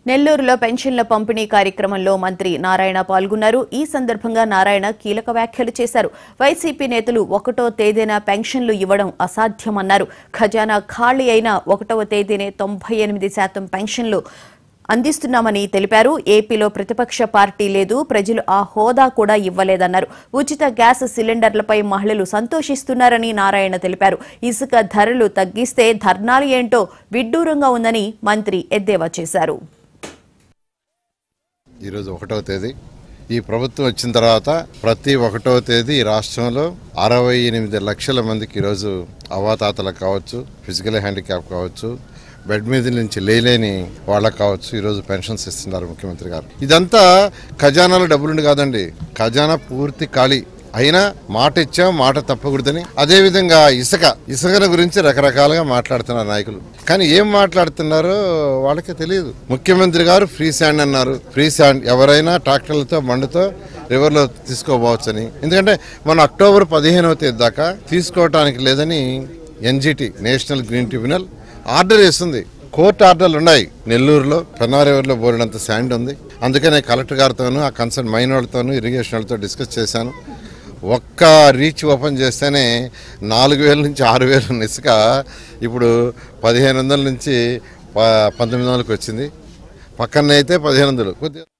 నెల్లూరులో పెన్షన్ల పంపిణీ కార్యక్రమంలో మంత్రి నారాయణ పాల్గొన్నారు ఈ సందర్భంగా నారాయణ కీలక వ్యాఖ్యలు చేశారు వైసీపీ నేతలు ఒకటో తేదీన పెన్షన్లు ఇవ్వడం అసాధ్యమన్నారు ఖజానా ఖాళీ అయిన ఒకటవ తేదీనే తొంభై ఎనిమిది శాతం పెన్షన్లు అందిస్తున్నామని తెలిపారు ఏపీలో ప్రతిపక్ష పార్టీ లేదు ప్రజలు ఆ హోదా కూడా ఇవ్వలేదన్నారు ఉచిత గ్యాస్ సిలిండర్లపై మహిళలు సంతోషిస్తున్నారని నారాయణ తెలిపారు ఇసుక ధరలు తగ్గిస్తే ధర్నాలు ఏంటో విడ్డూరంగా ఉందని మంత్రి ఎద్దేవా చేశారు ఈరోజు ఒకటవ తేదీ ఈ ప్రభుత్వం వచ్చిన తర్వాత ప్రతి ఒకటవ తేదీ ఈ రాష్ట్రంలో అరవై ఎనిమిది లక్షల మందికి ఈరోజు అవాతాతలకు కావచ్చు ఫిజికల్ హ్యాండిక్యాప్ కావచ్చు బెడ్ మీద నుంచి లేలేని వాళ్ళకి కావచ్చు ఈరోజు పెన్షన్స్ ఇస్తున్నారు ముఖ్యమంత్రి గారు ఇదంతా ఖజానాలో డబ్బులుండి కాదండి ఖజానా పూర్తి ఖాళీ అయినా మాట ఇచ్చాం మాట తప్పకూడదని అదే విధంగా ఇసుక ఇసుకల గురించి రకరకాలుగా మాట్లాడుతున్నారు నాయకులు కానీ ఏం మాట్లాడుతున్నారో వాళ్ళకే తెలియదు ముఖ్యమంత్రి గారు ఫ్రీ శాండ్ అన్నారు ఫ్రీ శాండ్ ఎవరైనా ట్రాక్టర్లతో బండితో రివర్లో తీసుకోపోవచ్చని ఎందుకంటే మన అక్టోబర్ పదిహేనవ తేదీ దాకా తీసుకోవటానికి లేదని NGT national green tribunal order వేస్తుంది కోర్టు ఆర్డర్లు ఉన్నాయి నెల్లూరులో పెన్నారెవర్లో బోరినంత శాండ్ ఉంది అందుకనే కలెక్టర్ గారితోనూ ఆ కన్సర్న్ మైన్ వాళ్ళతోనూ ఇరిగేషన్ వాళ్ళతో డిస్కస్ చేశాను ఒక్క రీచ్ ఓపెన్ చేస్తేనే నాలుగు వేల నుంచి ఆరు వేల ఇసుక ఇప్పుడు పదిహేను వందల నుంచి ప- పంతొమ్మిది వందలకు వచ్చింది పక్కన అయితే పదిహేను వందలు కొద్దిగా